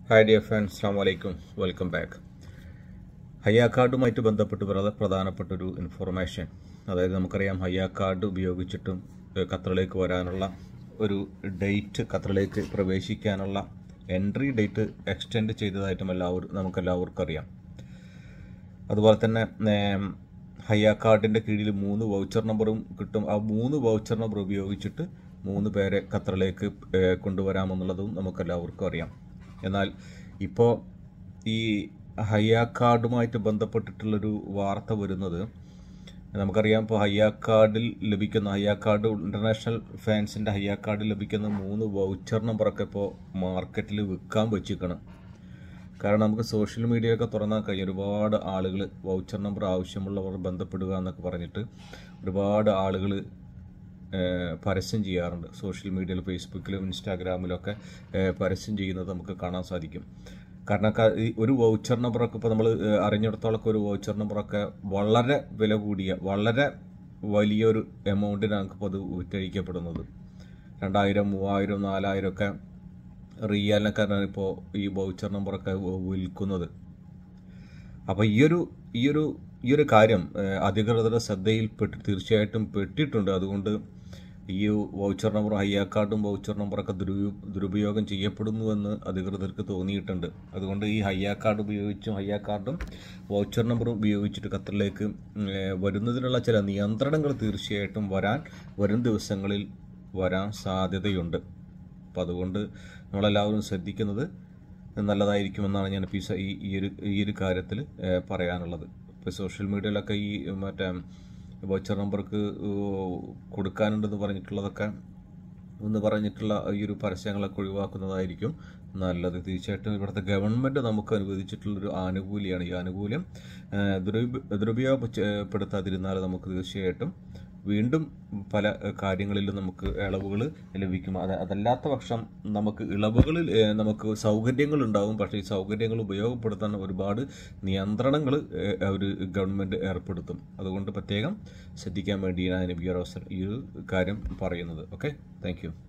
hi dear friends അസ്സാം വലൈക്കും welcome back ഹയ്യാ കാർഡുമായിട്ട് ബന്ധപ്പെട്ട് വളരെ പ്രധാനപ്പെട്ട ഒരു ഇൻഫോർമേഷൻ അതായത് നമുക്കറിയാം ഹയ്യാ കാർഡ് ഉപയോഗിച്ചിട്ടും ഏഹ്, ഖത്തറിലേക്ക് വരാനുള്ള ഒരു ഡേറ്റ് ഖത്തറിലേക്ക് പ്രവേശിക്കാനുള്ള എൻട്രി ഡേറ്റ് എക്സ്റ്റെൻഡ് ചെയ്തതായിട്ടും എല്ലാവരും നമുക്കെല്ലാവർക്കും അറിയാം അതുപോലെ തന്നെ ഏം, ഹയ്യ കാർഡിൻ്റെ കീഴിൽ മൂന്ന് വൗച്ചർ നമ്പറും കിട്ടും ആ മൂന്ന് വൗച്ചർ നമ്പർ ഉപയോഗിച്ചിട്ട് മൂന്ന് പേരെ ഖത്തറിലേക്ക് ഏ, കൊണ്ടുവരാമെന്നുള്ളതും നമുക്കെല്ലാവർക്കും അറിയാം എന്നാൽ ഇപ്പോൾ ഈ ഹയ്യ കാർഡുമായിട്ട് ബന്ധപ്പെട്ടിട്ടുള്ളൊരു വാർത്ത വരുന്നത് നമുക്കറിയാം ഇപ്പോൾ ഹയ്യ കാർഡിൽ ലഭിക്കുന്ന ഹയ്യ കാർഡ് ഇൻ്റർനാഷണൽ ഫാൻസിൻ്റെ ഹയ്യ കാർഡിൽ ലഭിക്കുന്ന മൂന്ന് വൗച്ചർ നമ്പറൊക്കെ ഇപ്പോൾ മാർക്കറ്റിൽ വിൽക്കാൻ വെച്ചിരിക്കണം കാരണം നമുക്ക് സോഷ്യൽ മീഡിയ ഒക്കെ തുറന്നാൽ കഴിയും ഒരുപാട് ആളുകൾ വൗച്ചർ നമ്പർ ആവശ്യമുള്ളവർ ബന്ധപ്പെടുക എന്നൊക്കെ പറഞ്ഞിട്ട് ഒരുപാട് ആളുകൾ പരസ്യം ചെയ്യാറുണ്ട് സോഷ്യൽ മീഡിയയിൽ ഫേസ്ബുക്കിലും ഇൻസ്റ്റാഗ്രാമിലൊക്കെ ഏഹ്, പരസ്യം ചെയ്യുന്നത് നമുക്ക് കാണാൻ സാധിക്കും കാരണം ക- ഈ ഒരു വൗച്ചർ നമ്പറൊക്കെ ഇപ്പോൾ നമ്മൾ അറിഞ്ഞിടത്തോളൊക്കെ ഒരു വൗച്ചർ നമ്പറൊക്കെ വളരെ വില കൂടിയ വളരെ വലിയൊരു എമൗണ്ടിനാണ് ഇപ്പോൾ അത് വിറ്റഴിക്കപ്പെടുന്നത് രണ്ടായിരം മൂവായിരം നാലായിരം ഒക്കെ റിയാലിനൊക്കെയാണ് ഇപ്പോൾ ഈ വൗച്ചർ നമ്പറൊക്കെ വിൽക്കുന്നത് അപ്പോൾ ഈ ഒരു ഈ ഒരു ഈ ഒരു കാര്യം ഏഹ്, അധികൃതരുടെ ശ്രദ്ധയിൽപ്പെട്ട് തീർച്ചയായിട്ടും പെട്ടിട്ടുണ്ട് അതുകൊണ്ട് ഈ വൗച്ചർ നമ്പർ ഹയ്യാ കാർഡും വൗച്ചർ നമ്പറൊക്കെ ദുരുപയോ ദുരുപയോഗം ചെയ്യപ്പെടുന്നുവെന്ന് അധികൃതർക്ക് തോന്നിയിട്ടുണ്ട് അതുകൊണ്ട് ഈ ഹയ്യാ കാർഡ് ഉപയോഗിച്ചും ഹയ്യാ കാർഡും വൗച്ചർ നമ്പറും ഉപയോഗിച്ചിട്ട് ഖത്തറിലേക്ക് ഏഹ്, വരുന്നതിനുള്ള ചില നിയന്ത്രണങ്ങൾ തീർച്ചയായിട്ടും വരാൻ വരും ദിവസങ്ങളിൽ വരാൻ സാധ്യതയുണ്ട് അപ്പോൾ അതുകൊണ്ട് നമ്മളെല്ലാവരും ശ്രദ്ധിക്കുന്നത് നല്ലതായിരിക്കുമെന്നാണ് ഞാൻ ഇപ്പോൾ ഈ സ- ഈ ഈ ഒരു ഈ ഒരു കാര്യത്തിൽ ഏഹ്, പറയാനുള്ളത് ഇപ്പോൾ സോഷ്യൽ മീഡിയയിലൊക്കെ ഈ മറ്റേ വോച്ചർ നമ്പർക്ക് കൊടുക്കാനുണ്ടെന്ന് പറഞ്ഞിട്ടുള്ളതൊക്കെ എന്ന് പറഞ്ഞിട്ടുള്ള ഈ ഒരു പരസ്യങ്ങളൊക്കെ ഒഴിവാക്കുന്നതായിരിക്കും നല്ലത് തീർച്ചയായിട്ടും ഇവിടുത്തെ ഗവൺമെൻറ് നമുക്ക് അനുവദിച്ചിട്ടുള്ളൊരു ആനുകൂല്യമാണ് ഈ ആനുകൂല്യം ഏഹ്, ദുരുപ ദുരുപയോഗപ്പെടുത്താതിരുന്നാൽ നമുക്ക് തീർച്ചയായിട്ടും വീണ്ടും പല ഏഹ്, കാര്യങ്ങളിലും നമുക്ക് ഇളവുകൾ ലഭിക്കും അത് അതല്ലാത്ത പക്ഷം നമുക്ക് ഇളവുകളിൽ ഏഹ്, നമുക്ക് സൗകര്യങ്ങൾ ഉണ്ടാകും പക്ഷേ ഈ സൗകര്യങ്ങൾ ഉപയോഗപ്പെടുത്താൻ ഒരുപാട് നിയന്ത്രണങ്ങൾ അവർ ഗവൺമെൻറ് ഏർപ്പെടുത്തും അതുകൊണ്ട് പ്രത്യേകം ശ്രദ്ധിക്കാൻ വേണ്ടിയാണ് നബിയർ അവസരം ഈ ഒരു കാര്യം പറയുന്നത് ഓക്കെ താങ്ക് യു